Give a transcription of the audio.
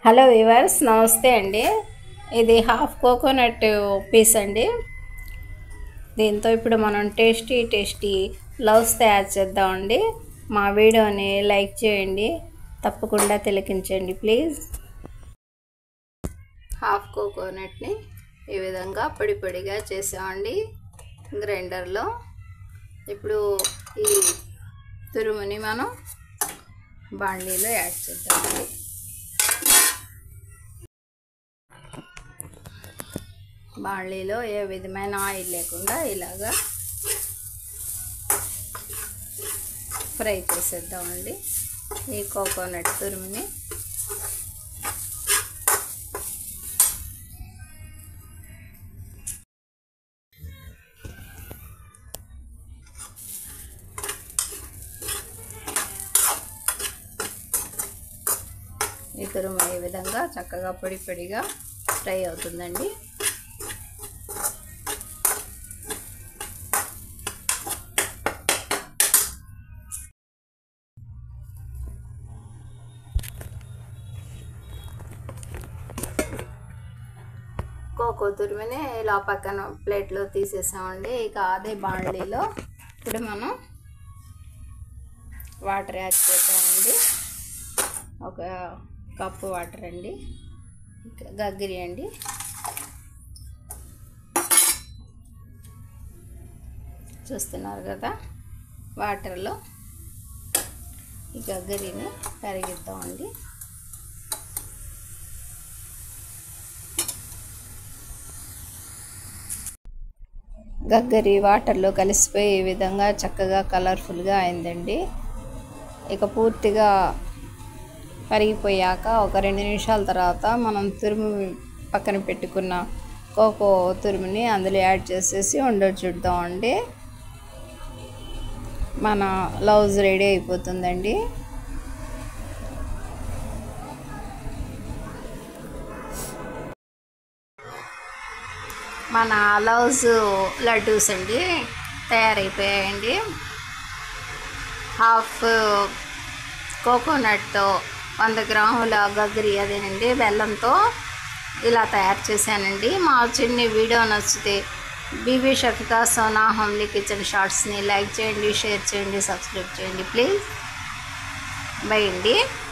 hello viewers నమస్తే అండి ఇది హాఫ్ కోకోనట్ పీస్ అండి దీంతో ఇప్పుడు మనం టేస్టీ టేస్టీ లవ్స్ తయారు చేద్దామండి మా వీడియోని లైక్ చేయండి తప్పకుండా తిలకించండి ప్లీజ్ హాఫ్ కోకోనట్ని ఈ విధంగా పొడి పొడిగా చేసామండి గ్రైండర్లో ఇప్పుడు ఈ తురుముని మనం బాండీలో యాడ్ చేద్దామండి బాండీలో ఏ విధమైన ఆయిల్ లేకుండా ఇలాగా ఫ్రై చేసేద్దామండి ఈ కోకోనట్ తురుముని ఈ తురుము ఈ విధంగా చక్కగా పొడి పొడిగా ఫ్రై అవుతుందండి కోకో తురిమిని ఇలా పక్కన ప్లేట్లో తీసేసామండి ఇక అదే బాండీలో ఇప్పుడు మనం వాటర్ యాడ్ చేద్దామండి ఒక కప్పు వాటర్ అండి గగ్గిరి అండి చూస్తున్నారు కదా వాటర్లో ఈ గగ్గరిని కరిగిద్దామండి గగ్గరి వాటర్లో కలిసిపోయి ఈ విధంగా చక్కగా కలర్ఫుల్గా అయిందండి ఇక పూర్తిగా కరిగిపోయాక ఒక రెండు నిమిషాల తర్వాత మనం తురుము పక్కన పెట్టుకున్న కోకో తురుముని అందులో యాడ్ చేసేసి ఉండో చూద్దామండి మన లవ్స్ రెడీ అయిపోతుందండి మన లవ్స్ లడ్డూస్ అండి తయారైపోయాయండి హాఫ్ కోకోనట్తో వంద గ్రాముల గగ్రి అదేనండి బెల్లంతో ఇలా తయారు చేశానండి మా చిన్ని వీడియో నచ్చితే బీబీ షఫికా సోనా హోమ్లీ కిచెన్ షార్ట్స్ని లైక్ చేయండి షేర్ చేయండి సబ్స్క్రైబ్ చేయండి ప్లీజ్ బై అండి